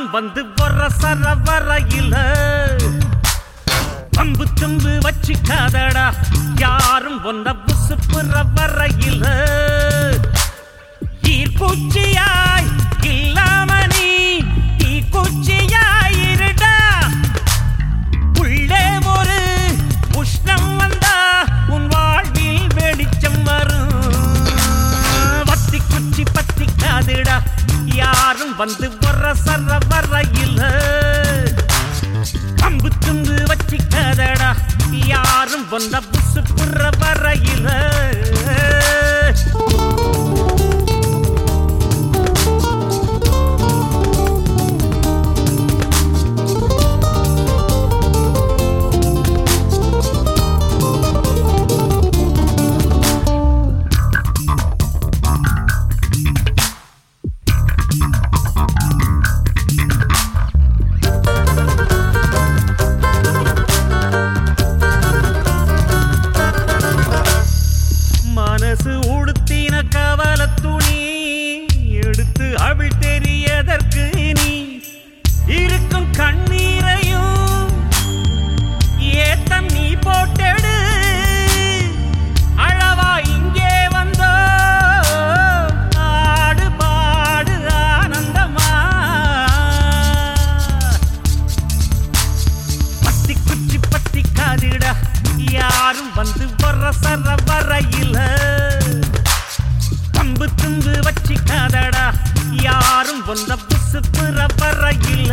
வந்து வர சர வரையில பம்பு தும்பு வச்சுக்காதடா யாரும் ஒன்ன புசுப்புற வரையில ஈர்ப்பூச்சியாய் இல்லாம நீ தீக்குச்சியாய் இருடா உள்ளே ஒரு உஷ்ணம் வந்தா உன் வாழ்வில் வெளிச்சம் வரும் வத்தி குச்சி பத்தி காதுடா யாரும் வந்து வர சர வரையில அம்பு தும்பு வச்சிக்காதடா யாரும் வந்த புசு புற வரையில மனசு உடுத்தின கவல துணி எடுத்து அவள் தெரியதற்கு நீ இருக்கும் கண்ணீரையும் ஏத்தம் நீ போட்டெடு அழவா இங்கே வந்தோ ஆடு பாடு ஆனந்தமா பத்தி குச்சி பத்தி காதிடா யாரும் வந்து வர சர வரையில பம்பு தும்பு வச்சிக்காதடா யாரும் வந்த புசு புற வரையில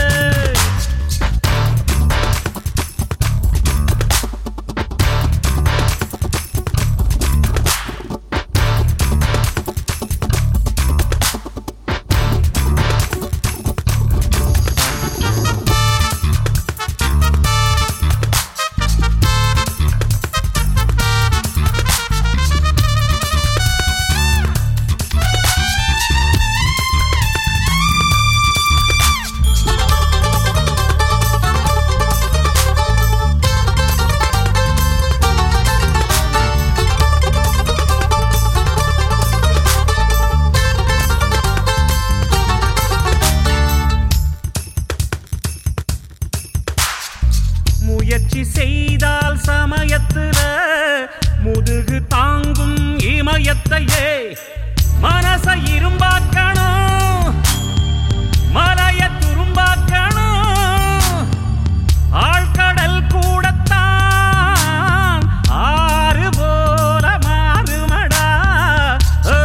முயற்சி செய்தால் சமயத்துல முதுகு தாங்கும் இமயத்தையே மனச இரும்பாக்கணும் மலைய துரும்பாக்கணும் ஆழ்கடல் கூடத்தான் ஆறு போல மாறுமடா ஓ.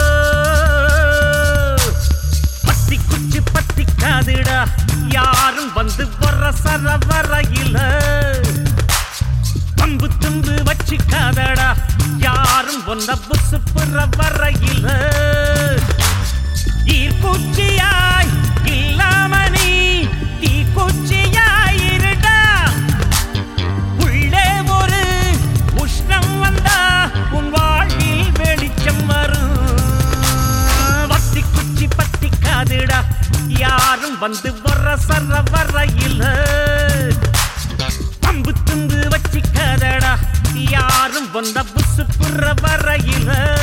பத்தி குச்சி பத்தி காதுடா யாரும் வந்து வர சர வரையில பம்பு தும்பு வச்சுக்காதடா யாரும் ஒன்ன புசு புற வரையில ஈர்ப்பூச்சியாய் இல்லாம நீ தீக்குச்சியாய் இருடா உள்ளே ஒரு உஷ்ணம் வந்தா உன் வாழ்வில் வெளிச்சம் வரும் வத்தி குச்சி பத்தி காதுடா யாரும் வந்து வர சர வரையில பம்பு தும்பு வச்சிக்காதடா யாரும் வந்த புசு புற வரையில